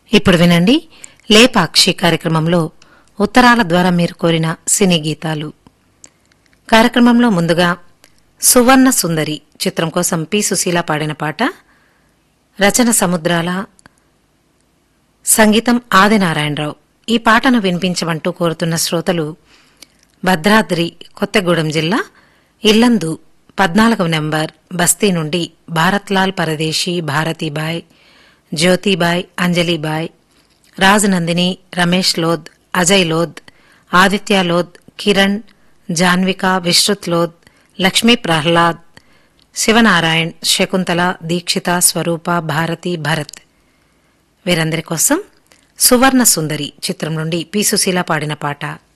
ఇప్పుడు వినండి లేపాక్షి కార్యక్రమంలో ఉత్తరాల ద్వారా మీరు కోరిన సినీ గీతాలు కార్యక్రమంలో ముందుగా సువర్ణ సుందరి చిత్రం కోసం పి సుశీల పాడిన పాట రచన సముద్రాల సంగీతం ఆదినారాయణరావు ఈ పాటను వినిపించమంటూ కోరుతున్న శ్రోతలు భద్రాద్రి కొత్తగూడెం జిల్లా ఇల్లందు పద్నాలుగవ నెంబర్ బస్తీ నుండి భారత్లాల్ పరదేశీ భారతీబాయ్ జ్యోతిబాయ్ అంజలిబాయ్ రాజనందిని రమేష్ లోద్ అజయ్ లోద్ ఆదిత్య లోద్ కిరణ్ జాన్విక విశ్రుత్ లోద్ లక్ష్మీ ప్రహ్లాద్ శివనారాయణ్ శకుంతల దీక్షిత స్వరూప భారతి భరత్ వీరందరి కోసం సువర్ణ సుందరి చిత్రం నుండి పి సుశీల పాడిన పాట